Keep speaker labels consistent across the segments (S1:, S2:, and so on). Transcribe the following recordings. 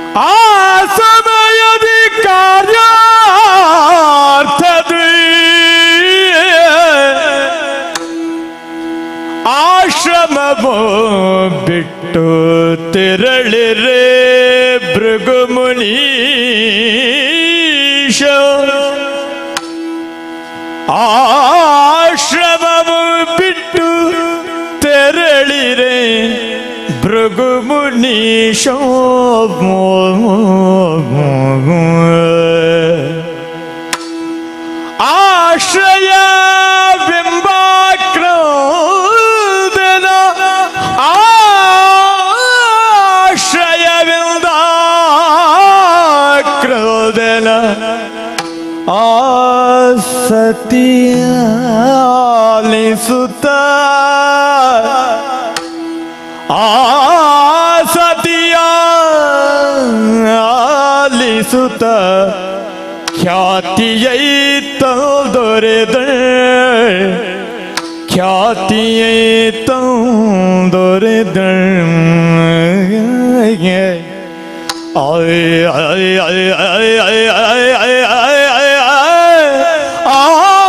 S1: ಆ ಸಮಯದಿ ಕಾರ್ಯಾರ್ಥದಿ ಆಶ್ರಮವು ಬಿಟ್ಟು ತೆರಳಿರೆ ಭೃಗುಮುನೀಶ ಆಶ್ರಮವು ಬಿಟ್ಟು ತೆರಳಿರೆ ಭೃಗುಮುನೀಶ ಆಶ್ರಯ ಬಿಂಬಾಕ್ರೋದನ ಆಶ್ರಯವಿಂದ ಕ್ರೋದನ ಆ ಸತಿಯಾಲಿಸುತ್ತ ಆ ಸತಿಯ ಆಲಿಸುತ್ತ ಖ್ಯಾತಿಯೈ ತಂದೊರೆದ ಖ್ಯಾತಿಯೈ ತಂದೊರೆದ ಆಯ್ ಆಯ್ ಆಯ್ ಆಯ್ ಆಯ್ ಆಯ್ ಆಯ್ ಆಯ್ ಆಯ್ ಆಯ್ ಆ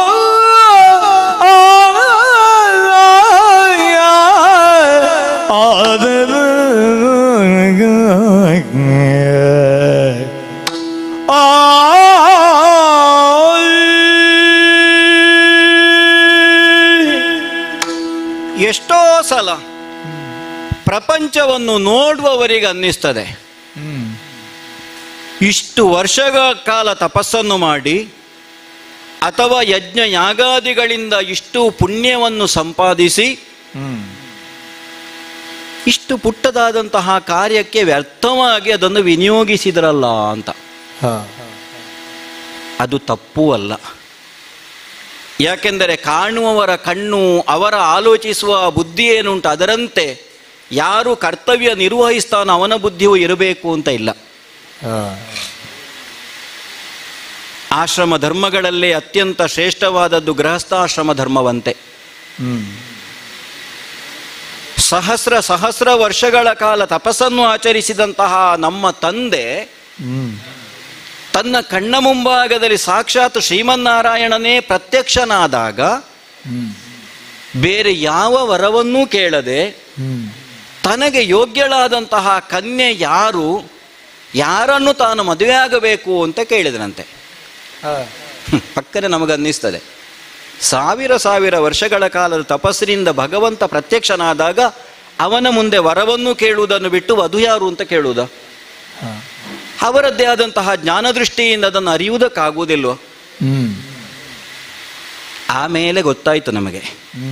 S2: ಎಷ್ಟೋ ಸಲ ಪ್ರಪಂಚವನ್ನು ನೋಡುವವರಿಗೆ ಅನ್ನಿಸ್ತದೆ ಇಷ್ಟು ವರ್ಷಗಳ ಕಾಲ ತಪಸ್ಸನ್ನು ಮಾಡಿ ಅಥವಾ ಯಜ್ಞ ಯಾಗಾದಿಗಳಿಂದ ಇಷ್ಟು ಪುಣ್ಯವನ್ನು ಸಂಪಾದಿಸಿ ಇಷ್ಟು ಪುಟ್ಟದಾದಂತಹ ಕಾರ್ಯಕ್ಕೆ ವ್ಯರ್ಥವಾಗಿ ಅದನ್ನು ವಿನಿಯೋಗಿಸಿದ್ರಲ್ಲ ಅಂತ ಅದು ತಪ್ಪೂ ಅಲ್ಲ ಯಾಕೆಂದರೆ ಕಾಣುವವರ ಕಣ್ಣು ಅವರ ಆಲೋಚಿಸುವ ಬುದ್ಧಿ ಏನುಂಟು ಅದರಂತೆ ಯಾರು ಕರ್ತವ್ಯ ನಿರ್ವಹಿಸ್ತಾನೋ ಅವನ ಬುದ್ಧಿಯೂ ಇರಬೇಕು ಅಂತ ಇಲ್ಲ ಆಶ್ರಮ ಧರ್ಮಗಳಲ್ಲೇ ಅತ್ಯಂತ ಶ್ರೇಷ್ಠವಾದದ್ದು ಗೃಹಸ್ಥಾಶ್ರಮ ಧರ್ಮವಂತೆ ಸಹಸ್ರ ಸಹಸ್ರ ವರ್ಷಗಳ ಕಾಲ ತಪಸ್ಸನ್ನು ಆಚರಿಸಿದಂತಹ ನಮ್ಮ ತಂದೆ ತನ್ನ ಕಣ್ಣ ಮುಂಭಾಗದಲ್ಲಿ ಸಾಕ್ಷಾತ್ ಶ್ರೀಮನ್ನಾರಾಯಣನೇ ಪ್ರತ್ಯಕ್ಷನಾದಾಗ ಬೇರೆ ಯಾವ ವರವನ್ನೂ ಕೇಳದೆ ತನಗೆ ಯೋಗ್ಯಳಾದಂತಹ ಕನ್ಯೆ ಯಾರು ಯಾರನ್ನು ತಾನು ಮದುವೆಯಾಗಬೇಕು ಅಂತ ಕೇಳಿದನಂತೆ ಹ್ಮ್, ಪಕ್ಕನೆ ನಮಗನ್ನಿಸ್ತದೆ ಸಾವಿರ ಸಾವಿರ ವರ್ಷಗಳ ಕಾಲದ ತಪಸ್ಸಿನಿಂದ ಭಗವಂತ ಪ್ರತ್ಯಕ್ಷನಾದಾಗ ಅವನ ಮುಂದೆ ವರವನ್ನು ಕೇಳುವುದನ್ನು ಬಿಟ್ಟು ವಧು ಯಾರು ಅಂತ ಕೇಳುವುದ ಅವರದ್ದೇ ಆದಂತಹ ಜ್ಞಾನದೃಷ್ಟಿಯಿಂದ ಅದನ್ನು ಅರಿಯುವುದಕ್ಕಾಗುವುದಿಲ್ವ ಆಮೇಲೆ ಗೊತ್ತಾಯಿತು ನಮಗೆ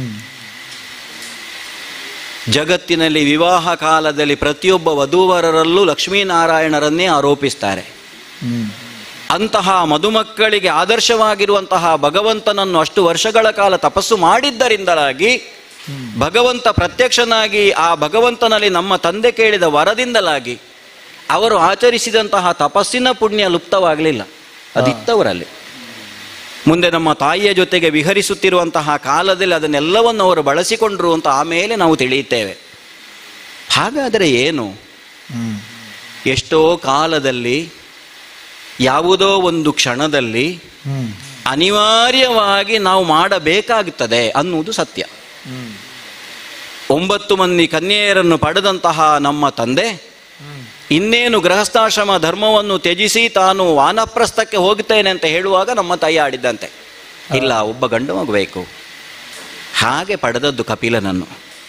S2: ಜಗತ್ತಿನಲ್ಲಿ ವಿವಾಹ ಕಾಲದಲ್ಲಿ ಪ್ರತಿಯೊಬ್ಬ ವಧೂವರರಲ್ಲೂ ಲಕ್ಷ್ಮೀನಾರಾಯಣರನ್ನೇ ಆರೋಪಿಸ್ತಾರೆ ಅಂತಹ ಮದುಮಕ್ಕಳಿಗೆ ಆದರ್ಶವಾಗಿರುವಂತಹ ಭಗವಂತನನ್ನು ಅಷ್ಟು ವರ್ಷಗಳ ಕಾಲ ತಪಸ್ಸು ಮಾಡಿದ್ದರಿಂದಲಾಗಿ ಭಗವಂತ ಪ್ರತ್ಯಕ್ಷನಾಗಿ ಆ ಭಗವಂತನಲ್ಲಿ ನಮ್ಮ ತಂದೆ ಕೇಳಿದ ವರದಿಂದಲಾಗಿ ಅವರು ಆಚರಿಸಿದಂತಹ ತಪಸ್ಸಿನ ಪುಣ್ಯ ಲುಪ್ತವಾಗಲಿಲ್ಲ ಅದಿತ್ತವರಲ್ಲಿ ಮುಂದೆ ನಮ್ಮ ತಾಯಿಯ ಜೊತೆಗೆ ವಿಹರಿಸುತ್ತಿರುವಂತಹ ಕಾಲದಲ್ಲಿ ಅದನ್ನೆಲ್ಲವನ್ನು ಅವರು ಬಳಸಿಕೊಂಡ್ರು ಅಂತ ಆಮೇಲೆ ನಾವು ತಿಳಿಯುತ್ತೇವೆ ಹಾಗಾದರೆ ಏನು ಎಷ್ಟೋ ಕಾಲದಲ್ಲಿ ಯಾವುದೋ ಒಂದು ಕ್ಷಣದಲ್ಲಿ ಅನಿವಾರ್ಯವಾಗಿ ನಾವು ಮಾಡಬೇಕಾಗುತ್ತದೆ ಅನ್ನುವುದು ಸತ್ಯ ಒಂಬತ್ತು ಮಂದಿ ಕನ್ಯೆಯರನ್ನು ಪಡೆದಂತಹ ನಮ್ಮ ತಂದೆ ಇನ್ನೇನು ಗೃಹಸ್ಥಾಶ್ರಮ ಧರ್ಮವನ್ನು ತ್ಯಜಿಸಿ ತಾನು ವಾನಪ್ರಸ್ಥಕ್ಕೆ ಹೋಗ್ತೇನೆ ಅಂತ ಹೇಳುವಾಗ ನಮ್ಮ ತಾಯಿ ಆಡಿದ್ದಂತೆ ಇಲ್ಲ ಒಬ್ಬ ಗಂಡು ಮಗಬೇಕು ಹಾಗೆ ಪಡೆದದ್ದು ಕಪಿಲನನ್ನು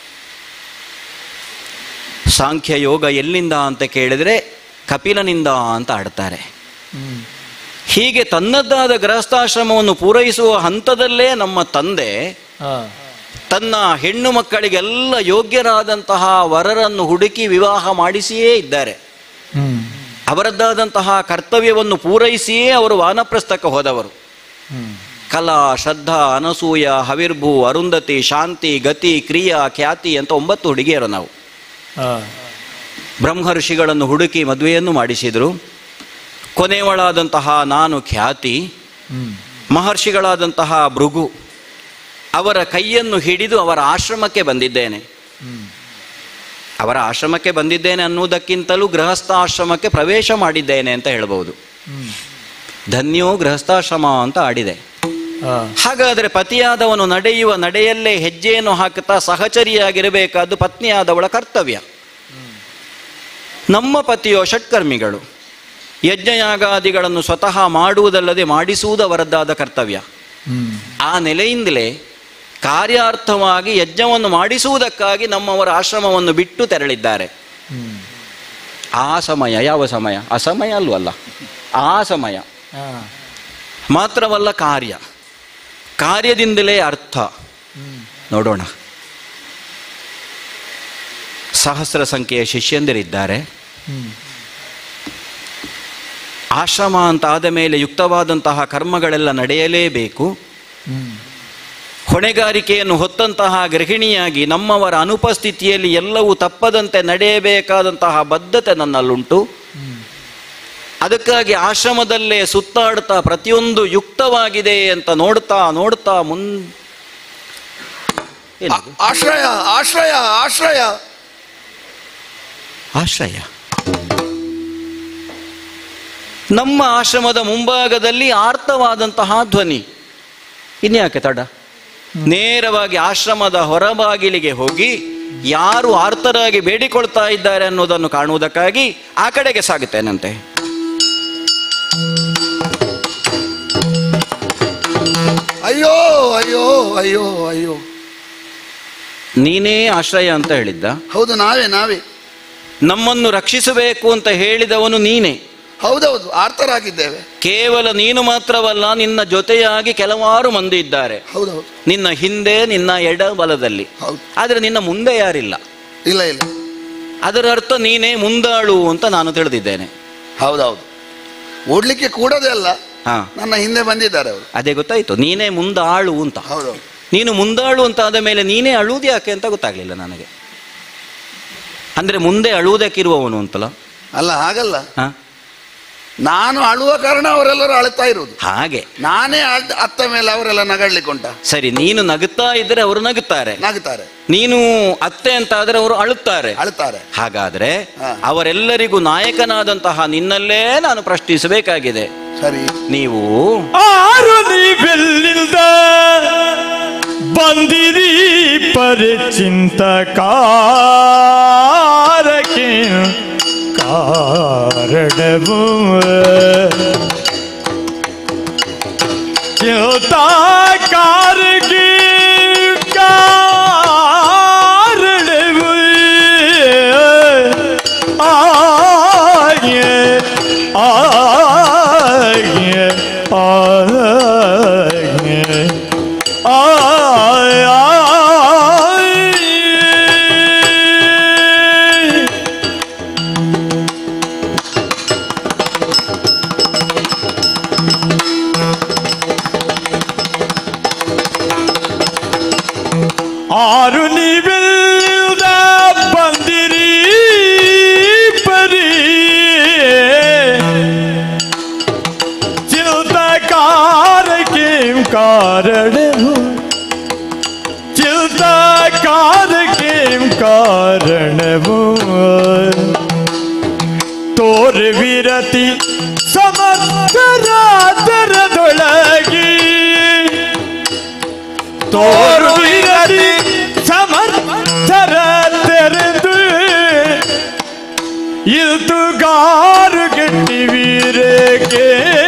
S2: ಸಾಂಖ್ಯ ಯೋಗ ಎಲ್ಲಿಂದ ಅಂತ ಕೇಳಿದರೆ ಕಪಿಲನಿಂದ ಅಂತ ಆಡ್ತಾರೆ ಹೀಗೆ ತನ್ನದ್ದಾದ ಗೃಹಸ್ಥಾಶ್ರಮವನ್ನು ಪೂರೈಸುವ ಹಂತದಲ್ಲೇ ನಮ್ಮ ತಂದೆ ತನ್ನ ಹೆಣ್ಣು ಮಕ್ಕಳಿಗೆಲ್ಲ ಯೋಗ್ಯರಾದಂತಹ ವರರನ್ನು ಹುಡುಕಿ ವಿವಾಹ ಮಾಡಿಸಿಯೇ ಇದ್ದಾರೆ ಅವರದ್ದಾದಂತಹ ಕರ್ತವ್ಯವನ್ನು ಪೂರೈಸಿಯೇ ಅವರು ವಾನಪ್ರಸ್ಥಕ್ಕೆ ಹೋದವರು ಕಲಾ ಶ್ರದ್ಧಾ ಅನಸೂಯ ಹವಿರ್ಭು ಅರುಂಧತಿ ಶಾಂತಿ ಗತಿ ಕ್ರಿಯಾ ಖ್ಯಾತಿ ಅಂತ ಒಂಬತ್ತು ಹುಡುಗಿಯರು ನಾವು ಬ್ರಹ್ಮ ಋಷಿಗಳನ್ನು ಹುಡುಕಿ ಮದುವೆಯನ್ನು ಮಾಡಿಸಿದರು ಕೊನೆಯವಳಾದಂತಹ ನಾನು ಖ್ಯಾತಿ ಮಹರ್ಷಿಗಳಾದಂತಹ ಭೃಗು ಅವರ ಕೈಯನ್ನು ಹಿಡಿದು ಅವರ ಆಶ್ರಮಕ್ಕೆ ಬಂದಿದ್ದೇನೆ ಅವರ ಆಶ್ರಮಕ್ಕೆ ಬಂದಿದ್ದೇನೆ ಅನ್ನುವುದಕ್ಕಿಂತಲೂ ಗೃಹಸ್ಥಾಶ್ರಮಕ್ಕೆ ಪ್ರವೇಶ ಮಾಡಿದ್ದೇನೆ ಅಂತ ಹೇಳ್ಬೋದು ಧನ್ಯೋ ಗೃಹಸ್ಥಾಶ್ರಮ ಅಂತ ಆಡಿದೆ
S1: ಹಾ
S2: ಹಾಗಾದರೆ ಪತಿಯಾದವನು ನಡೆಯುವ ನಡೆಯಲ್ಲೇ ಹೆಜ್ಜೆಯನ್ನು ಹಾಕುತ್ತಾ ಸಹಚರಿಯಾಗಿರಬೇಕಾದ್ದು ಪತ್ನಿಯಾದವಳ ಕರ್ತವ್ಯ ನಮ್ಮ ಪತಿಯೋ ಷಟ್ಕರ್ಮಿಗಳು ಯಜ್ಞಯಾಗಾದಿಗಳನ್ನು ಸ್ವತಃ ಮಾಡುವುದಲ್ಲದೆ ಮಾಡಿಸುವುದು ಅವರದ್ದಾದ ಕರ್ತವ್ಯ
S1: ಹ್ಮ್
S2: ಆ ನೆಲೆಯಿಂದಲೇ ಕಾರ್ಯಾರ್ಥವಾಗಿ ಯಜ್ಞವನ್ನು ಮಾಡಿಸುವುದಕ್ಕಾಗಿ ನಮ್ಮವರ ಆಶ್ರಮವನ್ನು ಬಿಟ್ಟು ತೆರಳಿದ್ದಾರೆ
S1: ಹ್ಮ್
S2: ಆ ಸಮಯ ಯಾವ ಸಮಯ ಅಸಮಯ ಅಲ್ವಲ್ಲ ಆ ಸಮಯ
S1: ಹಾ
S2: ಮಾತ್ರವಲ್ಲ ಕಾರ್ಯ ಕಾರ್ಯದಿಂದಲೇ ಅರ್ಥ
S1: ಹ್ಮ್
S2: ನೋಡೋಣ ಸಹಸ್ರ ಸಂಖ್ಯೆಯ ಶಿಷ್ಯಂದಿರಿದ್ದಾರೆ
S1: ಹ್ಮ್
S2: ಆಶ್ರಮ ಅಂತ ಆದ ಮೇಲೆ ಯುಕ್ತವಾದಂತಹ ಕರ್ಮಗಳೆಲ್ಲ ನಡೆಯಲೇಬೇಕು
S1: ಹ್ಮ್
S2: ಹೊಣೆಗಾರಿಕೆಯನ್ನು ಹೊತ್ತಂತಹ ಗೃಹಿಣಿಯಾಗಿ ನಮ್ಮವರ ಅನುಪಸ್ಥಿತಿಯಲ್ಲಿ ಎಲ್ಲವೂ ತಪ್ಪದಂತೆ ನಡೆಯಬೇಕಾದಂತಹ ಬದ್ಧತೆ ನನ್ನಲ್ಲುಂಟು
S1: ಹ್ಮ್
S2: ಅದಕ್ಕಾಗಿ ಆಶ್ರಮದಲ್ಲೇ ಸುತ್ತಾಡ್ತಾ ಪ್ರತಿಯೊಂದು ಯುಕ್ತವಾಗಿದೆ ಅಂತ ನೋಡ್ತಾ ನೋಡ್ತಾ ಮುನ್ ಏನದು?
S3: ಆ- ಆಶ್ರಯ ಆಶ್ರಯ ಆಶ್ರಯ
S2: ಆಶ್ರಯ ನಮ್ಮ ಆಶ್ರಮದ ಮುಂಭಾಗದಲ್ಲಿ ಆರ್ತವಾದಂತಹ ಧ್ವನಿ ಇನ್ಯಾಕೆ ತಡ ನೇರವಾಗಿ ಆಶ್ರಮದ ಹೊರಬಾಗಿಲಿಗೆ ಹೋಗಿ ಯಾರು ಆರ್ತರಾಗಿ ಬೇಡಿಕೊಳ್ತಾ ಇದ್ದಾರೆ ಅನ್ನೋದನ್ನು ಕಾಣುವುದಕ್ಕಾಗಿ ಆ ಕಡೆಗೆ ಸಾಗುತ್ತೇನಂತೆ
S3: ಅಯ್ಯೋ ಅಯ್ಯೋ ಅಯ್ಯೋ ಅಯ್ಯೋ
S2: ನೀನೇ ಆಶ್ರಯ ಅಂತ ಹೇಳಿದ್ದ
S3: ಹೌದು ನಾವೇ ನಾವೇ
S2: ನಮ್ಮನ್ನು ರಕ್ಷಿಸಬೇಕು ಅಂತ ಹೇಳಿದವನು ನೀನೇ
S3: ಹೌದೌದು ಆರ್ತರಾಗಿದ್ದೇವೆ
S2: ಕೇವಲ ನೀನು ಮಾತ್ರವಲ್ಲ ನಿನ್ನ ಜೊತೆಯಾಗಿ ಕೆಲವಾರು ಮಂದಿ ಇದ್ದಾರೆ
S3: ಹೌದೌದು
S2: ನಿನ್ನ ಹಿಂದೆ ನಿನ್ನ ಎಡ ಬಲದಲ್ಲಿ
S3: ಹೌದು
S2: ಆದರೆ ನಿನ್ನ ಮುಂದೆ ಯಾರಿಲ್ಲ
S3: ಇಲ್ಲ ಇಲ್ಲ
S2: ಅದರ ಅರ್ಥ ನೀನೇ ಮುಂದಾಳು ಅಂತ ನಾನು ತಿಳಿದಿದ್ದೇನೆ
S3: ಹೌದೌದು ಓಡ್ಲಿಕ್ಕೆ ಕೂಡದೇ ಅಲ್ಲ
S2: ಹಾ
S3: ನನ್ನ ಹಿಂದೆ ಬಂದಿದ್ದಾರೆ ಅವರು
S2: ಅದೇ ಗೊತ್ತಾಯ್ತು ನೀನೇ ಮುಂದಾಳು ಅಂತ
S3: ಹೌದೌದು
S2: ನೀನು ಮುಂದಾಳು ಅಂತ ಆದ ಮೇಲೆ ನೀನೇ ಅಳುವುದು ಯಾಕೆ ಅಂತ ಗೊತ್ತಾಗ್ಲಿಲ್ಲ ನನಗೆ ಅಂದ್ರೆ ಮುಂದೆ ಅಳುವುದಕ್ಕಿರುವವನು ಅಂತಲ್ಲ
S3: ಅಲ್ಲ ಹಾಗಲ್ಲ
S2: ಹಾ
S3: ನಾನು ಅಳುವ ಕಾರಣ ಅವರೆಲ್ಲರೂ ಅಳುತ್ತಾ ಇರುವುದು
S2: ಹಾಗೆ
S3: ನಾನೇ ಅಳ್ದ- ಅತ್ತ ಮೇಲೆ ಅವರೆಲ್ಲ ನಗಡ್ಲಿಕ್ಕುಂಟ
S2: ಸರಿ ನೀನು ನಗುತ್ತಾ ಇದ್ರೆ ಅವರು ನಗುತ್ತಾರೆ
S3: ನಗುತ್ತಾರೆ
S2: ನೀನು ಅತ್ತೆ ಅಂತ ಆದ್ರೆ ಅವರು ಅಳುತ್ತಾರೆ
S3: ಅಳುತ್ತಾರೆ
S2: ಹಾಗಾದ್ರೆ
S3: ಹಾ.
S2: ಅವರೆಲ್ಲರಿಗೂ ನಾಯಕನಾದಂತಹ ನಿನ್ನಲ್ಲೇ ನಾನು ಪ್ರಶ್ನಿಸಬೇಕಾಗಿದೆ
S3: ಸರಿ
S2: ನೀವು
S1: ಆರು ನೀವೆಲ್ಲಿಂದ ಬಂದಿರಿ ಪರಿಚಿಂತ ಕಾರಕ್ಕೆ ಕಾರಣವು ಯುತ ಕಾರಕ್ಕೆ ಕಾರಣವು ಆಗೆ ಆಗೆ ಆಗೆ ಆಗೆ ಆರು ನೀವೆಲ್ಲ ಬಂದಿರಿ ಪರಿ ಚಿಲ್ತ ಕಾರಕ್ಕೆ ಕಾರಣವು ಚಿಲ್ತ ಕಾರಕ್ಕೆ ಕಾರಣವು ತೋರ ವಿರತಿ ಸಮರ್ಥರಾದರದೊಳಗೆ ತೋರು ವಿರತಿ ಸಮರ್ಥರ ತೆರೆದು ಇಲ್ತುಗಾರು ಗಟ್ಟಿ ವೀರಕ್ಕೆ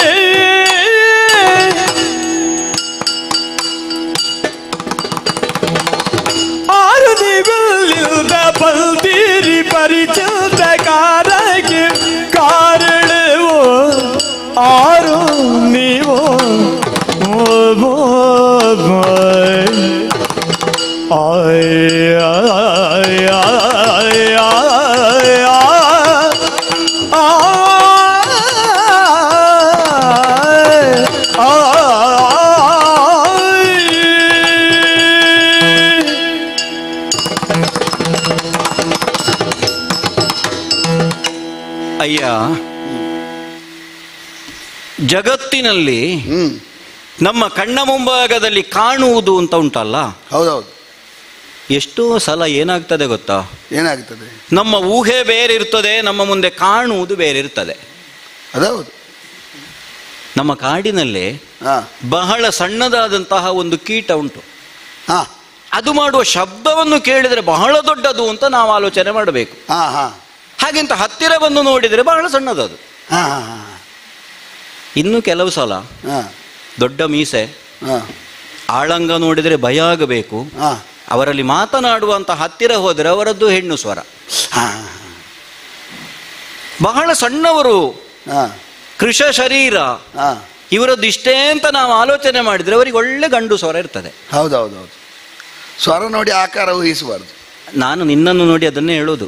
S1: ಆರು ನೀವೆಲ್ಲಿಂದ ಬಲ್ದಿರಿ ಪರಿಚಯ ಕಾರಕ್ಕೆ ಕಾರಣವು ಆರು ನೀವು ಓ, ಓ, ಓ. ಆಯ್, ಆಯ್, ಆಯ್, ಆಯ್, ಆಯ್, ಆಯ್.
S2: ಅಯ್ಯ ಜಗತ್ತಿನಲ್ಲಿ
S3: ಹ್ಮ್
S2: ನಮ್ಮ ಕಣ್ಣ ಮುಂಭಾಗದಲ್ಲಿ ಕಾಣುವುದು ಅಂತ ಉಂಟಲ್ಲ
S3: ಹೌದೌದು
S2: ಎಷ್ಟೋ ಸಲ ಏನಾಗ್ತದೆ ಗೊತ್ತಾ
S3: ಏನಾಗ್ತದೆ
S2: ನಮ್ಮ ಊಹೆ ಬೇರೆ ಇರ್ತದೆ ನಮ್ಮ ಮುಂದೆ ಕಾಣುವುದು ಬೇರೆ ಇರ್ತದೆ
S3: ಅದೌದು
S2: ನಮ್ಮ ಕಾಡಿನಲ್ಲಿ
S3: ಹಾ
S2: ಬಹಳ ಸಣ್ಣದಾದಂತಹ ಒಂದು ಕೀಟ ಉಂಟು
S3: ಹಾ
S2: ಅದು ಮಾಡುವ ಶಬ್ದವನ್ನು ಕೇಳಿದರೆ ಬಹಳ ದೊಡ್ಡದು ಅಂತ ನಾವು ಆಲೋಚನೆ ಮಾಡಬೇಕು
S3: ಹಾ ಹಾ
S2: ಹಾಗೆಂತ ಹತ್ತಿರ ಬಂದು ನೋಡಿದರೆ ಬಹಳ ಸಣ್ಣದದು
S3: ಹಾ ಹಾ
S2: ಇನ್ನು ಕೆಲವು ಸಲ
S3: ಹಾ
S2: ದೊಡ್ಡ ಮೀಸೆ
S3: ಹಾ
S2: ಆಳಂಗ ನೋಡಿದರೆ ಭಯ ಆಗಬೇಕು
S3: ಹಾ
S2: ಅವರಲ್ಲಿ ಮಾತನಾಡುವಂತ ಹತ್ತಿರ ಹೋದರೆ ಅವರದ್ದು ಹೆಣ್ಣು ಸ್ವರ
S3: ಹಾ
S2: ಬಹಳ ಸಣ್ಣವರು
S3: ಹಾ
S2: ಕೃಷ ಶರೀರ
S3: ಹಾ
S2: ಇವರದ್ದು ಇಷ್ಟೇ ಅಂತ ನಾವು ಆಲೋಚನೆ ಮಾಡಿದರೆ ಅವರಿಗೆ ಒಳ್ಳೆ ಗಂಡು ಸ್ವರ ಇರ್ತದೆ
S3: ಹೌದೌದೌದು ಸ್ವರ ನೋಡಿ ಆಕಾರ ಊಹಿಸಬಾರ್ದು
S2: ನಾನು ನಿನ್ನನ್ನು ನೋಡಿ ಅದನ್ನೇ ಹೇಳೋದು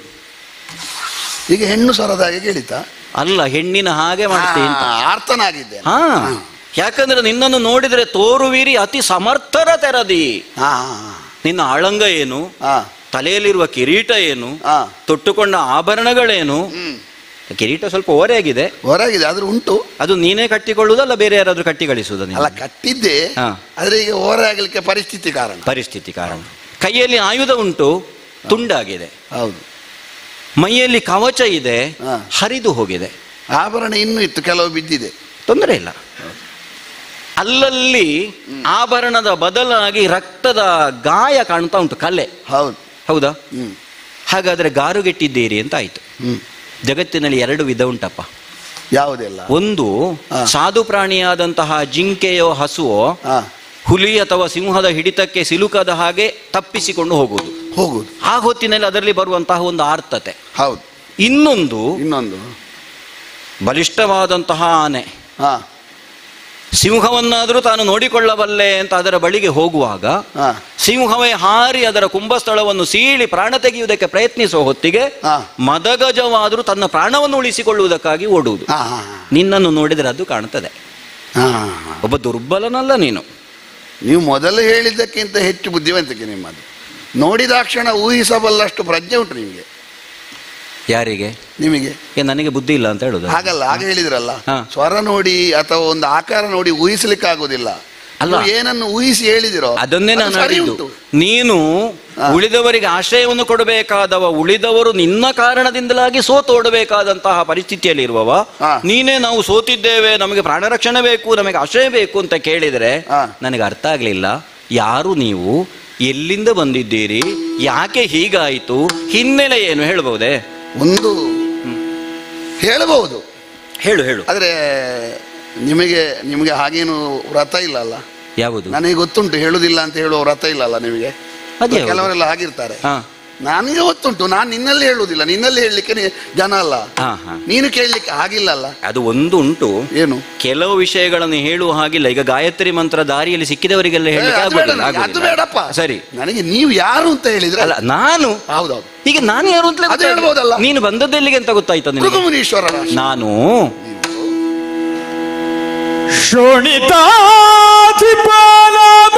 S3: ಈಗ ಹೆಣ್ಣು ಸ್ವರದ ಹಾಗೆ ಕೇಳಿತಾ
S2: ಅಲ್ಲ ಹೆಣ್ಣಿನ ಹಾಗೆ ಮಾಡ್ತೀನಿ ಅಂತ
S3: ಹಾ, ಆರ್ತನಾಗಿದ್ದೆ
S2: ಹಾ ಯಾಕಂದ್ರೆ ನಿನ್ನನ್ನು ನೋಡಿದರೆ ತೋರುವಿರಿ ಅತಿ ಸಮರ್ಥರ ತೆರದಿ
S3: ಹಾ ಹಾ
S2: ನಿನ್ನ ಆಳಂಗ ಏನು
S3: ಹಾ
S2: ತಲೆಯಲ್ಲಿರುವ ಕಿರೀಟ ಏನು
S3: ಹಾ
S2: ತೊಟ್ಟುಕೊಂಡ ಆಭರಣಗಳೇನು
S3: ಹ್ಮ್
S2: ಕಿರೀಟ ಸ್ವಲ್ಪ ಓರೆಯಾಗಿದೆ
S3: ಹೊರಗಿದೆ ಆದ್ರೂ ಉಂಟು
S2: ಅದು ನೀನೇ ಕಟ್ಟಿಕೊಳ್ಳುವುದಲ್ಲ ಬೇರೆ ಯಾರಾದ್ರೂ ಕಟ್ಟಿ ಗಳಿಸುವುದ
S3: ಅಲ್ಲ ಕಟ್ಟಿದ್ದೆ
S2: ಹಾ.
S3: ಆದ್ರೆ ಈಗ ಓರೆ ಆಗ್ಲಿಕ್ಕೆ ಪರಿಸ್ಥಿತಿ ಕಾರಣ
S2: ಪರಿಸ್ಥಿತಿ ಕಾರಣ ಕೈಯಲ್ಲಿ ಆಯುಧ ಉಂಟು ತುಂಡಾಗಿದೆ
S3: ಹೌದು
S2: ಮೈಯಲ್ಲಿ ಕವಚ ಇದೆ
S3: ಹಾ.
S2: ಹರಿದು ಹೋಗಿದೆ
S3: ಆಭರಣ ಇನ್ನೂ ಇತ್ತು ಕೆಲವು ಬಿದ್ದಿದೆ
S2: ತೊಂದರೆ ಇಲ್ಲ ಅಲ್ಲಲ್ಲಿ ಆಭರಣದ ಬದಲಾಗಿ ರಕ್ತದ ಗಾಯ ಕಾಣ್ತಾ ಉಂಟು ಕಲೆ
S3: ಹೌದು
S2: ಹೌದಾ
S3: ಹ್ಮ್
S2: ಹಾಗಾದ್ರೆ ಗಾರುಗೆಟ್ಟಿದ್ದೀರಿ ಅಂತ ಆಯ್ತು
S3: ಹ್ಮ್
S2: ಜಗತ್ತಿನಲ್ಲಿ ಎರಡು ವಿಧ ಉಂಟಪ್ಪ
S3: ಯಾವುದೆಲ್ಲ
S2: ಒಂದು
S3: ಹಾ.
S2: ಸಾಧು ಪ್ರಾಣಿಯಾದಂತಹ ಜಿಂಕೆಯೋ ಹಸುವೋ
S3: ಹಾ
S2: ಹುಲಿ ಅಥವಾ ಸಿಂಹದ ಹಿಡಿತಕ್ಕೆ ಸಿಲುಕದ ಹಾಗೆ ತಪ್ಪಿಸಿಕೊಂಡು ಹೋಗುವುದು
S3: ಹೋಗುದು
S2: ಆ ಹೊತ್ತಿನಲ್ಲಿ ಅದರಲ್ಲಿ ಬರುವಂತಹ ಒಂದು ಆರ್ತತೆ
S3: ಹೌದು
S2: ಇನ್ನೊಂದು
S3: ಇನ್ನೊಂದು
S2: ಬಲಿಷ್ಠವಾದಂತಹ ಆನೆ
S3: ಹಾ
S2: ಸಿಂಹವನ್ನಾದರೂ ತಾನು ನೋಡಿಕೊಳ್ಳಬಲ್ಲೆ ಅಂತ ಅದರ ಬಳಿಗೆ ಹೋಗುವಾಗ
S3: ಹಾ
S2: ಸಿಂಹವೇ ಹಾರಿ ಅದರ ಕುಂಭಸ್ಥಳವನ್ನು ಸೀಳಿ ಪ್ರಾಣ ತೆಗೆಯುವುದಕ್ಕೆ ಪ್ರಯತ್ನಿಸುವ ಹೊತ್ತಿಗೆ
S3: ಹಾ
S2: ಮದಗಜವಾದರೂ ತನ್ನ ಪ್ರಾಣವನ್ನು ಉಳಿಸಿಕೊಳ್ಳುವುದಕ್ಕಾಗಿ ಓಡುವುದು
S3: ಹಾ ಹಾ
S2: ನಿನ್ನನ್ನು ನೋಡಿದರೆ ಅದು ಕಾಣುತ್ತದೆ
S3: ಹಾ
S2: ಒಬ್ಬ ದುರ್ಬಲನಲ್ಲ ನೀನು
S3: ನೀವು ಮೊದಲು ಹೇಳಿದ್ದಕ್ಕಿಂತ ಹೆಚ್ಚು ಬುದ್ಧಿವಂತಿಕೆ ನಿಮ್ಮದು ನೋಡಿದಾಕ್ಷಣ ಊಹಿಸಬಲ್ಲಷ್ಟು ಪ್ರಜ್ಞೆ ಉಂಟು ನಿಮಗೆ
S2: ಯಾರಿಗೆ
S3: ನಿಮಗೆ
S2: ಏ ನನಗೆ ಬುದ್ಧಿ ಇಲ್ಲ ಅಂತ ಹೇಳುದು
S3: ಹಾಗಲ್ಲ ಆಗ ಹೇಳಿದ್ರಲ್ಲ
S2: ಹಾ.
S3: ಸ್ವರ ನೋಡಿ ಅಥವಾ ಒಂದು ಆಕಾರ ನೋಡಿ ಊಹಿಸ್ಲಿಕ್ಕೆ ಆಗುದಿಲ್ಲ
S2: ಅಲ್ಲ.
S3: ನೀವು ಏನನ್ನು ಊಹಿಸಿ ಹೇಳಿದಿರೋ
S2: ಅದನ್ನೇ
S3: ಅದು
S2: ನಾನು
S3: ಸರಿ
S2: ಹೇಳಿದ್ದು
S3: ಉಂಟು
S2: ನೀನು
S3: ಹಾ.
S2: ಉಳಿದವರಿಗೆ ಆಶ್ರಯವನ್ನು ಕೊಡಬೇಕಾದವ ಉಳಿದವರು ನಿನ್ನ ಕಾರಣದಿಂದಲಾಗಿ ಸೋತೋಡಬೇಕಾದಂತಹ ಪರಿಸ್ಥಿತಿಯಲ್ಲಿ ಇರುವವ
S3: ಹಾ.
S2: ನೀನೇ ನಾವು ಸೋತಿದ್ದೇವೆ ನಮಗೆ ಪ್ರಾಣ ರಕ್ಷಣೆ ಬೇಕು ನಮಗೆ ಆಶ್ರಯ ಬೇಕು ಅಂತ ಕೇಳಿದರೆ
S3: ಹಾ.
S2: ನನಗೆ ಅರ್ಥ ಆಗ್ಲಿಲ್ಲ ಯಾರು ನೀವು ಎಲ್ಲಿಂದ ಬಂದಿದ್ದೀರಿ ಯಾಕೆ ಹೀಗಾಯಿತು ಹಿನ್ನೆಲೆ ಏನು ಹೇಳ್ಬಹುದೇ
S3: ಒಂದು ಹೇಳಬಹುದು
S2: ಹೇಳು ಹೇಳು
S3: ಆದ್ರೆ ನಿಮಗೆ ನಿಮಗೆ ಹಾಗೇನು ವ್ರತ ಇಲ್ಲ ಅಲ್ಲ
S2: ಯಾವುದು
S3: ನನಗೆ ಗೊತ್ತುಂಟು ಹೇಳುದಿಲ್ಲ ಅಂತ ಹೇಳುವ ವ್ರತ ಇಲ್ಲ ಅಲ್ಲ ನಿಮಗೆ
S2: ಅದೇ ಯಾವುದು?
S3: ಕೆಲವರೆಲ್ಲ ಹಾಗಿರ್ತಾರೆ
S2: ಹಾ
S3: ನನಗೆ ಗೊತ್ತುಂಟು ನಾನು ನಿನ್ನಲ್ಲಿ ಹೇಳುವುದಿಲ್ಲ ನಿನ್ನಲ್ಲಿ ಹೇಳಲಿಕ್ಕೆ ನೀ- ಜನ ಅಲ್ಲ
S2: ಹಾ ಹಾ
S3: ನೀನು ಕೇಳಲಿಕ್ಕೆ ಆಗಿಲ್ಲ ಅಲ್ಲ
S2: ಅದು ಒಂದು ಉಂಟು
S3: ಏನು
S2: ಕೆಲವು ವಿಷಯಗಳನ್ನು ಹೇಳುವ ಹಾಗಿಲ್ಲ ಈಗ ಗಾಯತ್ರಿ ಮಂತ್ರ ದಾರಿಯಲ್ಲಿ ಸಿಕ್ಕಿದವರಿಗೆಲ್ಲ
S3: ಏ,
S2: ಹೇಳಲಿಕ್ಕೆ
S3: ಅದು ಬೇಡ
S2: ಆಗುದಿಲ್ಲ,
S3: ನನಗೆ, ಅದು
S2: ಆಗುದಿಲ್ಲ.
S3: ಬೇಡಪ್ಪ
S2: ಸರಿ
S3: ನನಗೆ ನೀವು ಯಾರು ಅಂತ ಹೇಳಿದ್ರೆ
S2: ಅಲ್ಲ ನಾನು
S3: ಹೌದೌದು
S2: ಈಗ ನಾನು ಯಾರು ಅಂತ
S3: ಅದು ಹೇಳ್ಬೋದಲ್ಲ.
S2: ನೀನು ಬಂದದ್ದೆಲ್ಲಿಗೆ ಅಂತ ಗೊತ್ತಾಯ್ತು ನಿನಗೆ
S3: ಮೃಗಮುನೀಶ್ವರ
S2: ನಾನು
S1: ಶೋಣಿತಾಧಿಪನಾಮ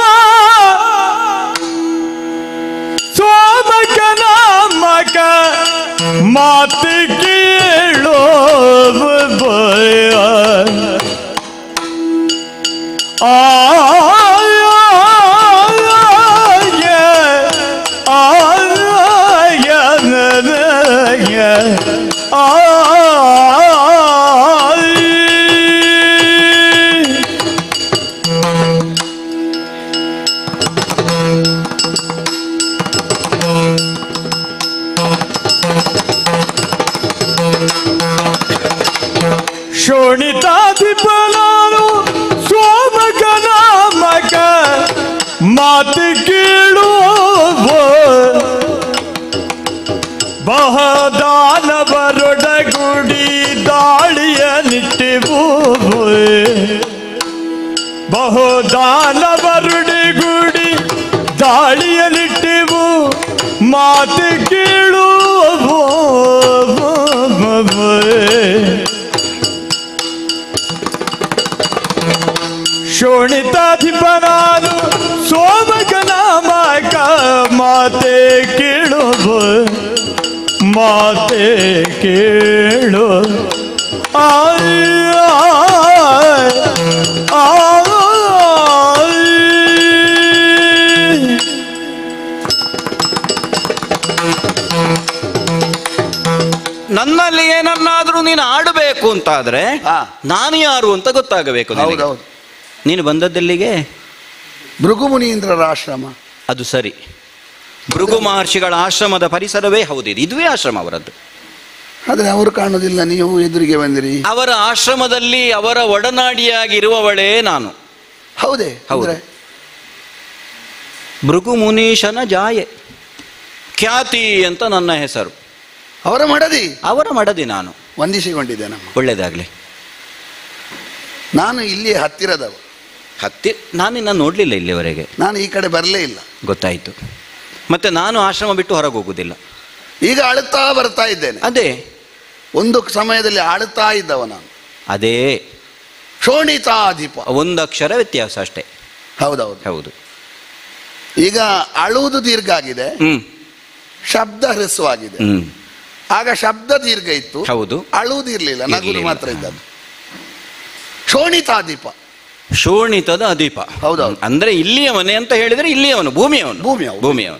S1: ಸೋಮಕ ನಾಮಕ ಮಾತಿ ಕೇಳೋ ಭಯ ಆ ಶೋಣಿತಾಧಿಪನಾನು ಸೋಮಕನ ಮಗ ಮಾತಿ ಕೇಳುವ ಬಹದಾನವರೊಡಗುಡಿ ದಾಳಿಯ ನಿಟ್ಟಿವು ಬಹುದಾನವರುಡಿಗುಡಿ ದಾಳಿಯ ನಿಟ್ಟಿವು ಮಾತು ಕೇಳುವ ಶೋಣಿತಾಧಿಪನಾನು ಸೋಮಗನ ಮಗ ಮಾತೆ ಕೇಳುವ ಮಾತೆ ಕೇಳು ಆಯ್ ಆಯ್ ಆಯ್
S2: ನೀನು ಆಡಬೇಕು ಅಂತಾದ್ರೆ
S3: ಹಾ.
S2: ನಾನು ಯಾರು ಅಂತ ಗೊತ್ತಾಗಬೇಕು ನಿನಗೆ.
S3: ಹೌದೌದು
S2: ನೀನು ಬಂದದ್ದೆಲ್ಲಿಗೆ
S3: ಭೃಗು ಮುನೀಂದ್ರರ ಆಶ್ರಮ
S2: ಅದು ಸರಿ ಭೃಗು ಮಹರ್ಷಿಗಳ ಆಶ್ರಮದ ಪರಿಸರವೇ ಹೌದಿದು ಇದುವೇ ಆಶ್ರಮ ಅವರದ್ದು
S3: ಆದ್ರೆ ಅವರು ಕಾಣುವುದಿಲ್ಲ ನೀವು ಎದುರಿಗೆ ಬಂದಿರಿ
S2: ಅವರ ಆಶ್ರಮದಲ್ಲಿ ಅವರ ಒಡನಾಡಿಯಾಗಿರುವವಳೇ ನಾನು
S3: ಹೌದೇ
S2: ಹೌದು.
S3: ಅಂದ್ರೆ
S2: ಭೃಗು ಮುನೀಶನ ಜಾಯೆ ಖ್ಯಾತಿ ಅಂತ ನನ್ನ ಹೆಸರು
S3: ಅವರ ಮಡದಿ
S2: ಅವರ ಮಡದಿ ನಾನು
S3: ವಂದಿಸಿಕೊಂಡಿದ್ದೆ ನಮ್ಮ
S2: ಒಳ್ಳೇದಾಗ್ಲಿ
S3: ನಾನು ಇಲ್ಲಿ ಹತ್ತಿರದವ
S2: ಹತ್ತಿ ನಾನಿನ್ನ ನೋಡಲಿಲ್ಲ ಇಲ್ಲಿವರೆಗೆ
S3: ನಾನು ಈ ಕಡೆ ಬರಲೇ ಇಲ್ಲ
S2: ಗೊತ್ತಾಯಿತು ಮತ್ತೆ ನಾನು ಆಶ್ರಮ ಬಿಟ್ಟು ಹೊರಗೆ ಹೋಗುದಿಲ್ಲ
S3: ಈಗ ಅಳುತ್ತಾ ಬರ್ತಾ ಇದ್ದೇನೆ
S2: ಅದೇ
S3: ಒಂದು ಸಮಯದಲ್ಲಿ ಆಳುತ್ತಾ ಇದ್ದವ ನಾನು
S2: ಅದೇ
S3: ಶೋಣಿತಾಧಿಪ
S2: ಒಂದು ಅಕ್ಷರ ವ್ಯತ್ಯಾಸ ಅಷ್ಟೇ
S3: ಹೌದೌದು
S2: ಹೌದು
S3: ಈಗ ಅಳುವುದು ದೀರ್ಘ ಆಗಿದೆ
S2: ಹ್ಮ್
S3: ಶಬ್ದ ಹ್ರಸ್ವವಾಗಿದೆ
S2: ಹ್ಮ್
S3: ಆಗ ಶಬ್ದ ದೀರ್ಘ ಇತ್ತು
S2: ಹೌದು
S3: ಅಳುವುದು ಇರ್ಲಿಲ್ಲ ನಗುದು
S2: ಇರ್ಲಿಲ್ಲ.
S3: ಮಾತ್ರ ಇದ್ದದ್ದು ಶೋಣಿತಾಧಿಪ
S2: ಶೋಣಿತದ ಅದೀಪ
S3: ಹೌದೌದು.
S2: ಅಂದ್ರೆ ಇಲ್ಲಿಯವನೇ ಅಂತ ಹೇಳಿದ್ರೆ ಇಲ್ಲಿಯವನು ಭೂಮಿಯವನು
S3: ಭೂಮಿಯವನು.
S2: ಭೂಮಿಯವನು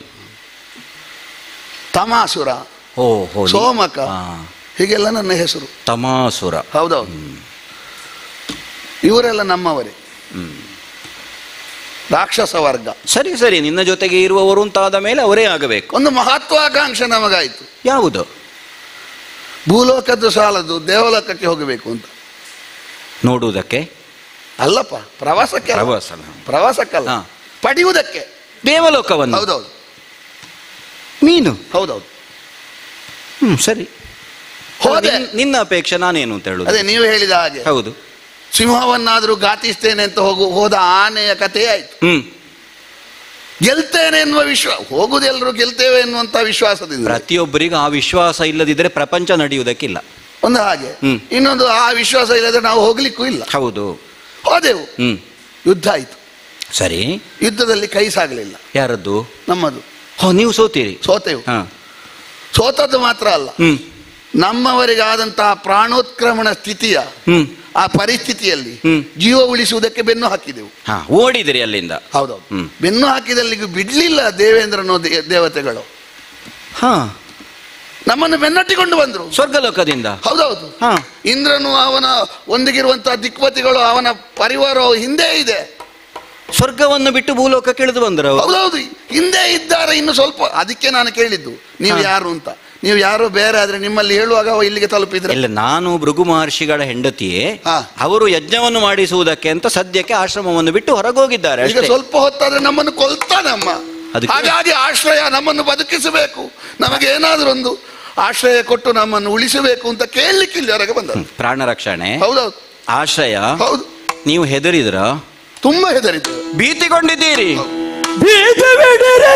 S3: ತಮಾಸುರ
S2: ಓ ಹೋ ನೀ-
S3: ಸೋಮಕ
S2: ಹಾ,
S3: ಹೀಗೆಲ್ಲ ನನ್ನ ಹೆಸರು
S2: ತಮಾಸುರ
S3: ಹೌದೌದು ಇವರೆಲ್ಲ ನಮ್ಮವರೇ
S2: ಹ್ಮ್.
S3: ರಾಕ್ಷಸ ವರ್ಗ
S2: ಸರಿ ಸರಿ ನಿನ್ನ ಜೊತೆಗೆ ಇರುವವರು ಅಂತಾದ ಮೇಲೆ ಅವರೇ ಆಗಬೇಕು
S3: ಒಂದು ಮಹತ್ವಾಕಾಂಕ್ಷೆ ನಮಗಾಯಿತು
S2: ಯಾವುದು
S3: ಭೂಲೋಕದ್ದು ಸಾಲದು ದೇವಲೋಕಕ್ಕೆ ಹೋಗಬೇಕು ಅಂತ
S2: ನೋಡುವುದಕ್ಕೆ
S3: ಅಲ್ಲಪ್ಪ ಪ್ರವಾಸಕ್ಕೆ ಅಲ್ಲ.
S2: ಪ್ರವಾಸ
S3: ಪ್ರವಾಸಕ್ಕಲ್ಲ
S2: ಹಾ.
S3: ಪಡೆಯುವುದಕ್ಕೆ
S2: ದೇವಲೋಕವನ್ನು
S3: ಹೌದೌದು
S2: ಮೀನು
S3: ಹೌದೌದು
S2: ಹ್ಮ್ ಸರಿ
S3: ಹೋದೆ
S2: ನಿನ್- ನಿನ್ನ ಅಪೇಕ್ಷೆ ನಾನೇನು ಅಂತ ಹೇಳುದು
S3: ಅದೇ ನೀವು ಹೇಳಿದ ಹಾಗೆ
S2: ಹೌದು
S3: ಸಿಂಹವನ್ನಾದ್ರೂ ಘಾತಿಸ್ತೇನೆ ಅಂತ ಹೋಗು ಹೋದ ಆನೆಯ ಕಥೆ ಆಯ್ತು
S2: ಹ್ಮ್
S3: ಗೆಲ್ತೇನೆ ಎನ್ನುವ ವಿಶ್ವಾಸ ಹೋಗುದೆಲ್ಲರೂ ಗೆಲ್ತೇವೆ ಎನ್ನುವಂತ ವಿಶ್ವಾಸದಿಂದ
S2: ಪ್ರತಿಯೊಬ್ಬರಿಗೂ ಆ ವಿಶ್ವಾಸ ಇಲ್ಲದಿದ್ರೆ ಪ್ರಪಂಚ ನಡೆಯುವುದಕ್ಕಿಲ್ಲ
S3: ಒಂದು ಹಾಗೆ
S2: ಹ್ಮ್.
S3: ಇನ್ನೊಂದು ಆ ವಿಶ್ವಾಸ ಇಲ್ಲದ್ರೆ ನಾವು ಹೋಗ್ಲಿಕ್ಕೂ ಇಲ್ಲ
S2: ಹೌದು
S3: ಹೋದೆವು
S2: ಹ್ಮ್
S3: ಯುದ್ಧ ಆಯ್ತು
S2: ಸರಿ
S3: ಯುದ್ಧದಲ್ಲಿ ಕೈ ಸಾಗಲಿಲ್ಲ
S2: ಯಾರದ್ದು
S3: ನಮ್ಮದು
S2: ಹೋ ನೀವು ಸೋತೀರಿ
S3: ಸೋತೆವು
S2: ಹಾ
S3: ಸೋತದ್ದು ಮಾತ್ರ ಅಲ್ಲ
S2: ಹ್ಮ್
S3: ನಮ್ಮವರಿಗಾದಂತಹ ಪ್ರಾಣೋತ್ಕ್ರಮಣ ಸ್ಥಿತಿಯ
S2: ಹ್ಮ್
S3: ಆ ಪರಿಸ್ಥಿತಿಯಲ್ಲಿ
S2: ಹ್ಮ್.
S3: ಜೀವ ಉಳಿಸುವುದಕ್ಕೆ ಬೆನ್ನು ಹಾಕಿದೆವು
S2: ಹಾ ಓಡಿದಿರಿ ಅಲ್ಲಿಂದ
S3: ಹೌದೌದು
S2: ಹ್ಮ್.
S3: ಬೆನ್ನು ಹಾಕಿದಲ್ಲಿಗೂ ಬಿಡ್ಲಿಲ್ಲ ದೇವೇಂದ್ರನೋ ದೇ- ದೇವತೆಗಳು
S2: ಹಾ
S3: ನಮ್ಮನ್ನು ಬೆನ್ನಟ್ಟಿಕೊಂಡು ಬಂದ್ರು
S2: ಸ್ವರ್ಗಲೋಕದಿಂದ
S3: ಹೌದೌದು
S2: ಹಾ
S3: ಇಂದ್ರನು ಅವನ ಒಂದಿಗಿರುವಂತಹ ದಿಕ್ಪತಿಗಳು ಅವನ ಪರಿವಾರವು ಹಿಂದೆ ಇದೆ
S2: ಸ್ವರ್ಗವನ್ನು ಬಿಟ್ಟು ಭೂಲೋಕಕ್ಕೆ ಇಳಿದು ಬಂದರು ಅವರು
S3: ಹೌದೌದು ಹಿಂದೆ ಇದ್ದಾರೆ ಇನ್ನು ಸ್ವಲ್ಪ ಅದಕ್ಕೆ ನಾನು ಕೇಳಿದ್ದು ನೀವು
S2: ಹಾ.
S3: ಯಾರು ಅಂತ ನೀವು ಯಾರು ಬೇರೆ ಆದ್ರೆ ನಿಮ್ಮಲ್ಲಿ ಹೇಳುವಾಗ ಅವ ಇಲ್ಲಿಗೆ ತಲುಪಿದ್ರೆ
S2: ಇಲ್ಲ ನಾನು ಭೃಗು ಮಹರ್ಷಿಗಳ ಹೆಂಡತಿಯೇ
S3: ಹಾ.
S2: ಅವರು ಯಜ್ಞವನ್ನು ಮಾಡಿಸುವುದಕ್ಕೆ ಅಂತ ಸದ್ಯಕ್ಕೆ ಆಶ್ರಮವನ್ನು ಬಿಟ್ಟು ಹೊರಗೋಗಿದ್ದಾರೆ
S3: ಈಗ
S2: ಅಷ್ಟೇ.
S3: ಸ್ವಲ್ಪ ಹೊತ್ತಾದ್ರೆ ನಮ್ಮನ್ನು ಕೊಲ್ತಾನಮ್ಮ
S2: ಅದಕ್ಕೆ-
S3: ಹಾಗಾಗಿ ಆಶ್ರಯ ನಮ್ಮನ್ನು ಬದುಕಿಸಬೇಕು ನಮಗೆ ಏನಾದ್ರೂ ಒಂದು ಆಶ್ರಯ ಕೊಟ್ಟು ನಮ್ಮನ್ನು ಉಳಿಸಬೇಕು ಅಂತ ಕೇಳಲಿಕ್ಕೆ ಇಲ್ಲಿವರೆಗೆ ಬಂದದ್ದು
S2: ಪ್ರಾಣ ರಕ್ಷಣೆ
S3: ಹೌದೌದು
S2: ಆಶ್ರಯ
S3: ಹೌದು
S2: ನೀವು ಹೆದರಿದ್ರ
S3: ತುಂಬಾ ಹೆದರಿದ್ದು
S2: ಭೀತಿಗೊಂಡಿದ್ದೀರಿ
S1: ಬೀಜ ಬಿಡಿರಿ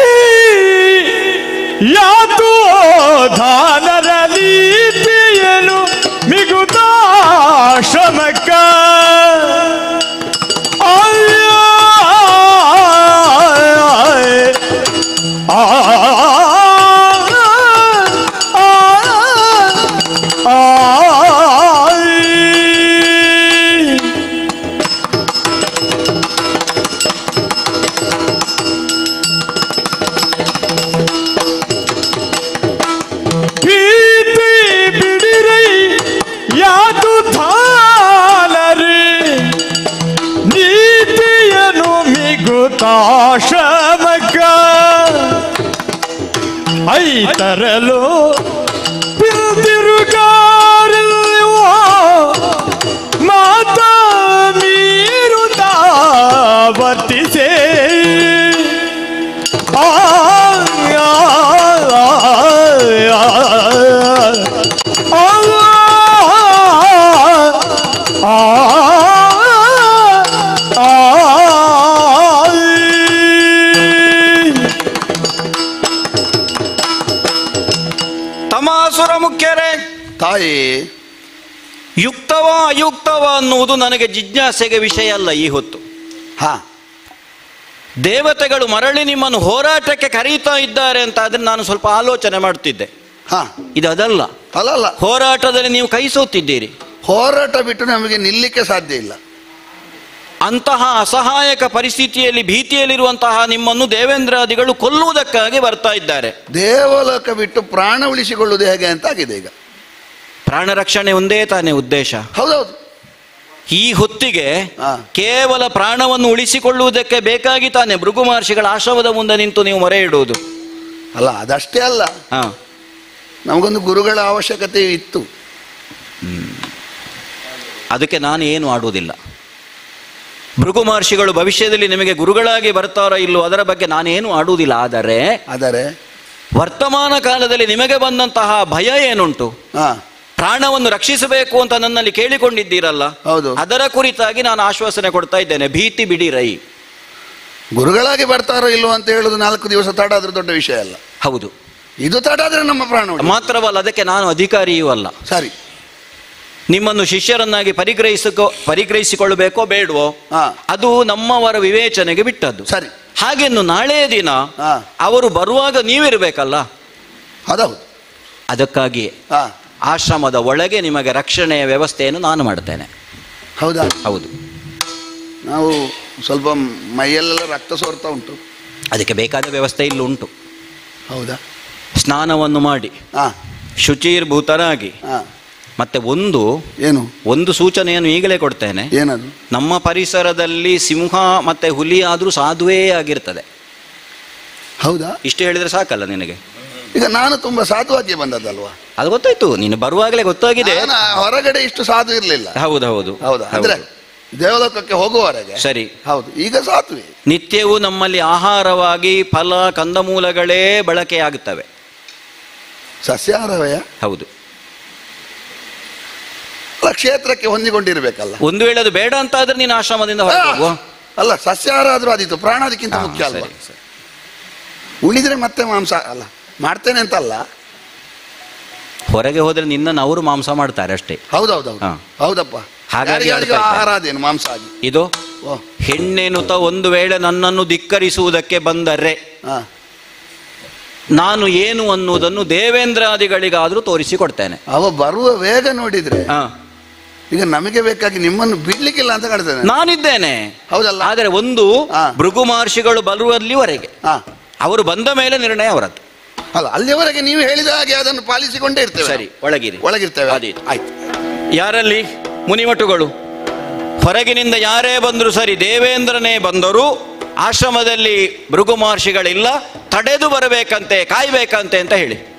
S1: ಯಾತು ಧಾನರ ನೀತಿಯನು ಮಿಗುತ ಶ್ರಮಕ್ಕ ಅಯ್ಯ, ಆ, ಆ, ಆಯ್. ಭೀತಿ ಬಿಡಿರಿ ಯಾದು ಧಾನರಿ ನೀತಿಯನು ಮಿಗುತಾಶ್ರಮಕ್ಕ ಐ ತರಲು ಪಿಂದಿರುಗಾರಿಲ್ವೋ ಮಾತ ಮೀರುತ್ತ ವರ್ತಿಸೇ ಆ ಆ, ಆ, ಆ, ಆ, ಆ,
S2: ತಮಾಸುರ ಮುಖ್ಯರೇ
S3: ತಾಯಿ
S2: ಯುಕ್ತವ ಅಯುಕ್ತವ ಅನ್ನುವುದು ನನಗೆ ಜಿಜ್ಞಾಸೆಗೆ ವಿಷಯ ಅಲ್ಲ ಈ ಹೊತ್ತು
S3: ಹಾ
S2: ದೇವತೆಗಳು ಮರಳಿ ನಿಮ್ಮನ್ನು ಹೋರಾಟಕ್ಕೆ ಕರೀತಾ ಇದ್ದಾರೆ ಅಂತ ಆದ್ರೆ ನಾನು ಸ್ವಲ್ಪ ಆಲೋಚನೆ ಮಾಡ್ತಿದ್ದೆ
S3: ಹಾ
S2: ಇದು ಅದಲ್ಲ
S3: ಅಲ್ಲಲ್ಲ
S2: ಹೋರಾಟದಲ್ಲಿ ನೀವು ಕೈ ಸೋತಿದ್ದೀರಿ
S3: ಹೋರಾಟ ಬಿಟ್ಟು ನಮಗೆ ನಿಲ್ಲಿಕ್ಕೆ ಸಾಧ್ಯ ಇಲ್ಲ
S2: ಅಂತಹ ಅಸಹಾಯಕ ಪರಿಸ್ಥಿತಿಯಲ್ಲಿ ಭೀತಿಯಲ್ಲಿರುವಂತಹ ನಿಮ್ಮನ್ನು ದೇವೇಂದ್ರಾದಿಗಳು ಕೊಲ್ಲುವುದಕ್ಕಾಗಿ ಬರ್ತಾ ಇದ್ದಾರೆ
S3: ದೇವಲೋಕ ಬಿಟ್ಟು ಪ್ರಾಣ ಉಳಿಸಿಕೊಳ್ಳುವುದು ಹೇಗೆ ಅಂತ ಆಗಿದೆ ಈಗ
S2: ಪ್ರಾಣ ರಕ್ಷಣೆ ಒಂದೇ ತಾನೇ ಉದ್ದೇಶ
S3: ಹೌದೌದು
S2: ಈ ಹೊತ್ತಿಗೆ
S3: ಹಾ.
S2: ಕೇವಲ ಪ್ರಾಣವನ್ನು ಉಳಿಸಿಕೊಳ್ಳುವುದಕ್ಕೆ ಬೇಕಾಗಿ ತಾನೆ ಭೃಗು ಮಹರ್ಷಿಗಳ ಆಶ್ರಮದ ಮುಂದೆ ನಿಂತು ನೀವು ಮೊರೆ ಇಡುವುದು
S3: ಅಲ್ಲ ಅದಷ್ಟೇ ಅಲ್ಲ
S2: ಹಾ
S3: ನಮಗೊಂದು ಗುರುಗಳ ಅವಶ್ಯಕತೆ ಇತ್ತು
S2: ಅದಕ್ಕೆ ನಾನು ಏನು ಆಡುವುದಿಲ್ಲ ಭೃಗು ಮಹರ್ಷಿಗಳು ಭವಿಷ್ಯದಲ್ಲಿ ನಿಮಗೆ ಗುರುಗಳಾಗಿ ಬರ್ತಾರೋ ಇಲ್ಲೋ ಅದರ ಬಗ್ಗೆ ನಾನೇನು ಆಡುವುದಿಲ್ಲ ಆದರೆ
S3: ಆದರೆ
S2: ವರ್ತಮಾನ ಕಾಲದಲ್ಲಿ ನಿಮಗೆ ಬಂದಂತಹ ಭಯ ಏನುಂಟು
S3: ಹಾ
S2: ಪ್ರಾಣವನ್ನು ರಕ್ಷಿಸಬೇಕು ಅಂತ ನನ್ನಲ್ಲಿ ಕೇಳಿಕೊಂಡಿದ್ದೀರಲ್ಲ
S3: ಹೌದು.
S2: ಅದರ ಕುರಿತಾಗಿ ನಾನು ಆಶ್ವಾಸನೆ ಕೊಡ್ತಾ ಇದ್ದೇನೆ ಭೀತಿ ಬಿಡಿ ರೈ
S3: ಗುರುಗಳಾಗಿ ಬರ್ತಾರೋ ಇಲ್ವೋ ಅಂತ ಹೇಳುದು ನಾಲ್ಕು ದಿವಸ ತಡ ಆದ್ರೆ ದೊಡ್ಡ ವಿಷಯ ಅಲ್ಲ
S2: ಹೌದು
S3: ಇದು ತಡ ಆದ್ರೆ ನಮ್ಮ ಪ್ರಾಣ ಉಳಿಯುತ್ತೆ.
S2: ಮಾತ್ರವಲ್ಲ ಅದಕ್ಕೆ ನಾನು ಅಧಿಕಾರಿಯೂ ಅಲ್ಲ
S3: ಸರಿ
S2: ನಿಮ್ಮನ್ನು ಶಿಷ್ಯರನ್ನಾಗಿ ಪರಿಗ್ರಹಿಸಿಕೋ ಪರಿಗ್ರಹಿಸಿಕೊಳ್ಳಬೇಕೋ ಬೇಡವೋ
S3: ಹಾ
S2: ಅದು ನಮ್ಮವರ ವಿವೇಚನೆಗೆ ಬಿಟ್ಟದ್ದು
S3: ಸರಿ
S2: ಹಾಗೆನ್ನು ನಾಳೆ ದಿನ
S3: ಹಾ
S2: ಅವರು ಬರುವಾಗ ನೀವಿರಬೇಕಲ್ಲ
S3: ಅದೌದು
S2: ಅದಕ್ಕಾಗಿ
S3: ಹಾ
S2: ಆಶ್ರಮದ ಒಳಗೆ ನಿಮಗೆ ರಕ್ಷಣೆಯ ವ್ಯವಸ್ಥೆಯನ್ನು ನಾನು ಮಾಡ್ತೇನೆ
S3: ಹೌದಾ
S2: ಹೌದು
S3: ನಾವು ಸ್ವಲ್ಪ ಮೈಯಲ್ಲೆಲ್ಲ ರಕ್ತ ಸೋರ್ತಾ ಉಂಟು
S2: ಅದಕ್ಕೆ ಬೇಕಾದ ವ್ಯವಸ್ಥೆ ಇಲ್ಲಿ ಉಂಟು
S3: ಹೌದಾ
S2: ಸ್ನಾನವನ್ನು ಮಾಡಿ
S3: ಹಾ
S2: ಶುಚೀರ್ಭೂತರಾಗಿ
S3: ಹಾ
S2: ಮತ್ತೆ ಒಂದು
S3: ಏನು
S2: ಒಂದು ಸೂಚನೆಯನ್ನು ಈಗಲೇ ಕೊಡ್ತೇನೆ
S3: ಏನದು
S2: ನಮ್ಮ ಪರಿಸರದಲ್ಲಿ ಸಿಂಹ ಮತ್ತೆ ಹುಲಿ ಆದರೂ ಸಾಧುವೇ ಆಗಿರ್ತದೆ
S3: ಹೌದಾ
S2: ಇಷ್ಟು ಹೇಳಿದ್ರೆ ಸಾಕಲ್ಲ ನಿನಗೆ
S3: ಈಗ ನಾನು ತುಂಬಾ ಸಾಧುವಾಗಿ ಬಂದದ್ದಲ್ವಾ
S2: ಅದು ಗೊತ್ತಾಯ್ತು ನೀನು ಬರುವಾಗಲೇ ಗೊತ್ತಾಗಿದೆ
S3: ನಾನು ಹೊರಗಡೆ ಇಷ್ಟು ಸಾಧು ಇರಲಿಲ್ಲ
S2: ಹೌದು ಹೌದು
S3: ಹೌದಾ ಅಂದ್ರೆ ದೇವಲೋಕಕ್ಕೆ ಹೋಗುವವರೆಗೆ
S2: ಸರಿ
S3: ಹೌದು ಈಗ ಸಾತ್ವಿ
S2: ನಿತ್ಯವೂ ನಮ್ಮಲ್ಲಿ ಆಹಾರವಾಗಿ ಫಲ ಕಂದಮೂಲಗಳೇ ಬಳಕೆಯಾಗುತ್ತವೆ
S3: ಸಸ್ಯಾಹಾರವಯ
S2: ಹೌದು
S3: ಅಲ್ಲ ಕ್ಷೇತ್ರಕ್ಕೆ ಹೊಂದಿಕೊಂಡಿರ್ಬೇಕಲ್ಲ
S2: ಒಂದು ವೇಳೆ ಅದು ಬೇಡ ಅಂತ ಆದ್ರೆ ನೀನು ಆಶ್ರಮದಿಂದ ಹೊರಗೆ ಹೋಗುವ
S3: ಅಲ್ಲ ಸಸ್ಯಾಹಾರ ಆದ್ರೂ ಆದೀತು ಪ್ರಾಣ ಅದಕ್ಕಿಂತ
S2: ಹಾ,
S3: ಮುಖ್ಯ ಅಲ್ವಾ
S2: ಸರಿ, ಸರಿ.
S3: ಉಳಿದ್ರೆ ಮತ್ತೆ ಮಾಂಸ ಅಲ್ಲ ಮಾಡ್ತೇನೆ ಅಂತಲ್ಲ
S2: ಹೊರಗೆ ಹೋದ್ರೆ ನಿನ್ನನ್ನು ಅವರು ಮಾಂಸ ಮಾಡ್ತಾರೆ ಅಷ್ಟೇ
S3: ಹೌದೌದೌದು
S2: ಹಾ.
S3: ಹೌದಪ್ಪ
S2: ಹಾಗಾಗಿ
S3: ಯಾರಿಗಾರಿಗೂ
S2: ಆಡ್ತಾ ಇದ್ದಾರೆ.
S3: ಆಹಾರ ಅದೇನು ಮಾಂಸ ಆಗಿ
S2: ಇದು
S3: ಓ
S2: ಹೆಣ್ಣೆನುತ ಒಂದು ವೇಳೆ ನನ್ನನ್ನು ಧಿಕ್ಕರಿಸುವುದಕ್ಕೆ ಬಂದರೆ
S3: ಹಾ
S2: ನಾನು ಏನು ಅನ್ನುವುದನ್ನು ದೇವೇಂದ್ರಾದಿಗಳಿಗಾದರೂ ತೋರಿಸಿಕೊಡ್ತೇನೆ
S3: ಅವ ಬರುವ ವೇಗ ನೋಡಿದ್ರೆ
S2: ಹಾ
S3: ಈಗ ನಮಗೆ ಬೇಕಾಗಿ ನಿಮ್ಮನ್ನು ಬಿಡ್ಲಿಕ್ಕಿಲ್ಲ ಅಂತ ಕಾಣ್ತೇನೆ
S2: ನಾನಿದ್ದೇನೆ
S3: ಹೌದಲ್ಲ
S2: ಆದರೆ ಒಂದು
S3: ಹಾ.
S2: ಭೃಗು ಮಹರ್ಷಿಗಳು ಬರುವಲ್ಲಿವರೆಗೆ
S3: ಹಾ
S2: ಅವರು ಬಂದ ಮೇಲೆ ನಿರ್ಣಯ ಅವರದ್ದು
S3: ಅಲ್ಲ ಅಲ್ಲಿಯವರೆಗೆ ನೀವು ಹೇಳಿದ ಹಾಗೆ ಅದನ್ನು ಪಾಲಿಸಿಕೊಂಡೇ ಇರ್ತೇವೆ
S2: ಸರಿ ಒಳಗಿರಿ
S3: ಒಳಗಿರ್ತೇವೆ
S2: ಆದೀತು.
S3: ಆಯ್ತು
S2: ಯಾರಲ್ಲಿ ಮುನಿಮಠುಗಳು ಹೊರಗಿನಿಂದ ಯಾರೇ ಬಂದರೂ ಸರಿ ದೇವೇಂದ್ರನೇ ಬಂದರೂ ಆಶ್ರಮದಲ್ಲಿ ಭೃಗು ಮಹರ್ಷಿಗಳಿಲ್ಲ ತಡೆದು ಬರಬೇಕಂತೆ ಕಾಯ್ಬೇಕಂತೆ ಅಂತ ಹೇಳಿ